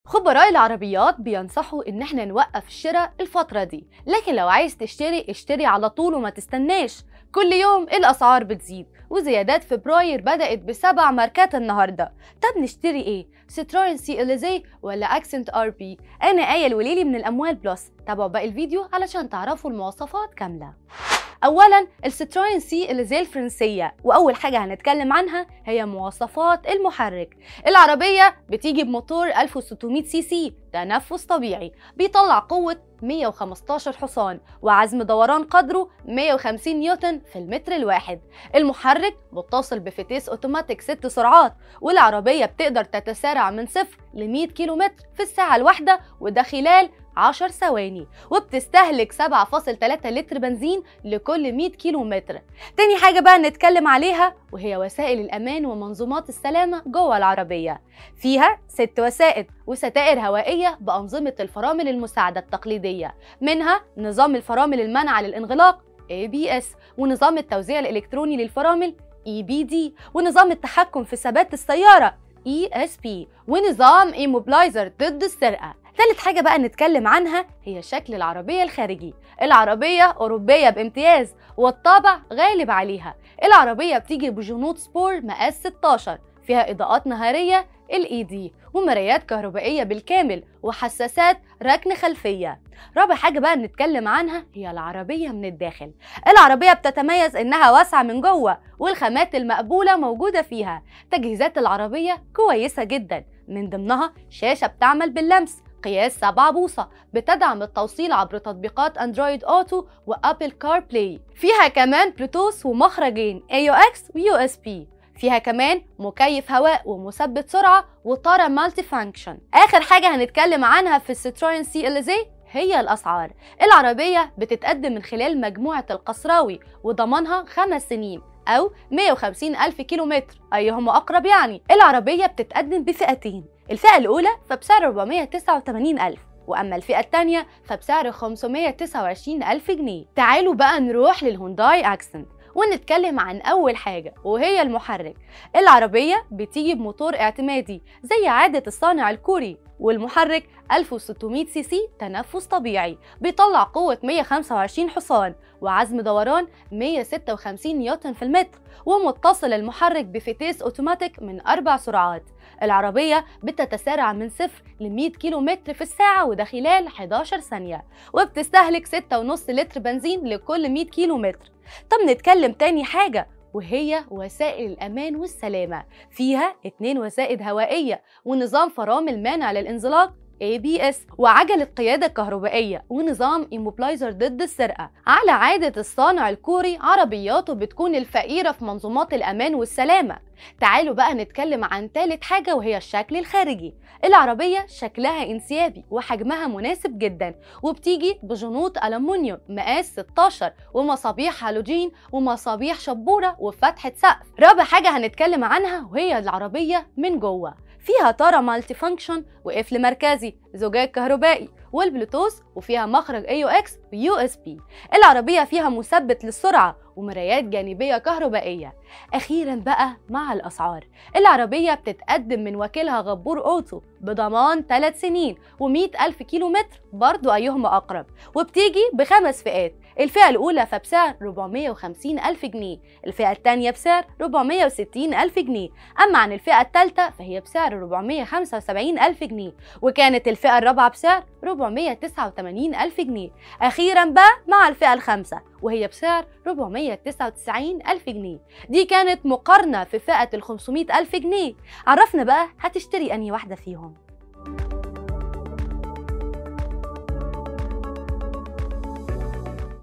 خبراء العربيات بينصحوا ان احنا نوقف الشراء الفترة دي لكن لو عايز تشتري اشتري على طول وما تستناش كل يوم الاسعار بتزيد وزيادات فبراير بدأت بسبع ماركات النهارده طب نشتري ايه ستروين سي اليزي ولا اكسنت ار بي انا آية الوليلي من الاموال بلس تابعوا باقي الفيديو علشان تعرفوا المواصفات كاملة اولا الستروين سي اليزي الفرنسيه واول حاجه هنتكلم عنها هي مواصفات المحرك العربيه بتيجي بموتور 1600 سي سي تنفس طبيعي بيطلع قوه 115 حصان وعزم دوران قدره 150 نيوتن في المتر الواحد المحرك متصل بفتيس اوتوماتيك 6 سرعات والعربيه بتقدر تتسارع من صفر ل 100 كيلومتر في الساعه الواحده وده خلال 10 ثواني وبتستهلك 7.3 لتر بنزين لكل 100 كيلو متر تاني حاجة بقى نتكلم عليها وهي وسائل الأمان ومنظومات السلامة جوه العربية فيها ست وسائد وستائر هوائية بأنظمة الفرامل المساعدة التقليدية منها نظام الفرامل المنع للانغلاق ABS ونظام التوزيع الإلكتروني للفرامل EBD ونظام التحكم في ثبات السيارة ESP ونظام إيموبلايزر ضد السرقة تالت حاجة بقى نتكلم عنها هي شكل العربية الخارجي العربية أوروبية بامتياز والطابع غالب عليها العربية بتيجي بجنود سبور مقاس 16 فيها إضاءات نهارية LED ومرايات كهربائية بالكامل وحساسات ركن خلفية رابع حاجة بقى نتكلم عنها هي العربية من الداخل العربية بتتميز إنها واسعة من جوه والخامات المقبولة موجودة فيها تجهيزات العربية كويسة جدا من ضمنها شاشة بتعمل باللمس قياس 7 بوصة بتدعم التوصيل عبر تطبيقات اندرويد اوتو وابل كار بلاي فيها كمان بلوتوث ومخرجين AUX و USB فيها كمان مكيف هواء ومثبت سرعة وطارة مالتي فانكشن آخر حاجة هنتكلم عنها في الستروين سي ال زي هي الأسعار العربية بتتقدم من خلال مجموعة القصراوي وضمانها خمس سنين أو 150 ألف كيلو متر أيهما أقرب يعني العربية بتتقدم بفئتين الفئة الأولى فبسعر 489 ألف وأما الفئة الثانية فبسعر 529 ألف جنيه تعالوا بقى نروح للهونداي أكسنت ونتكلم عن أول حاجة وهي المحرك العربية بتيجي بموتور اعتمادي زي عادة الصانع الكوري والمحرك 1600 سي سي تنفس طبيعي بيطلع قوة 125 حصان وعزم دوران 156 نيوتن في المتر ومتصل المحرك بفتيس اوتوماتيك من أربع سرعات العربية بتتسارع من صفر ل 100 كيلو متر في الساعة وده خلال 11 ثانية وبتستهلك 6.5 لتر بنزين لكل 100 كيلو متر طب نتكلم تاني حاجة وهي وسائل الأمان والسلامة فيها اتنين وسائد هوائية ونظام فرامل مانع للانزلاق ABS وعجلة قيادة كهربائية ونظام إيموبلايزر ضد السرقة على عادة الصانع الكوري عربياته بتكون الفقيرة في منظومات الأمان والسلامة تعالوا بقى نتكلم عن تالت حاجة وهي الشكل الخارجي العربية شكلها انسيابي وحجمها مناسب جدا وبتيجي بجنوط ألمونيوم مقاس 16 ومصابيح هالوجين ومصابيح شبورة وفتحة سقف رابع حاجة هنتكلم عنها وهي العربية من جوه فيها طارة مالتي فانكشن وقفل مركزي زجاج كهربائي والبلوتوث وفيها مخرج AUX و USB العربية فيها مثبت للسرعة ومرايات جانبية كهربائية أخيرا بقى مع الأسعار العربية بتتقدم من وكيلها غبور أوتو بضمان 3 سنين و100 ألف كيلو متر برضو أيهما أقرب وبتيجي بخمس فئات الفئة الأولى فبسعر 450 ألف جنيه الفئة الثانية بسعر 460 ألف جنيه أما عن الفئة الثالثة فهي بسعر 475 ألف جنيه وكانت الفئة الرابعة بسعر 489 ألف جنيه أخيرا بقى مع الفئة الخامسة وهي بسعر 499 ألف جنيه دي كانت مقارنة في فئة ال 500 ألف جنيه عرفنا بقى هتشتري أنهي واحدة فيهم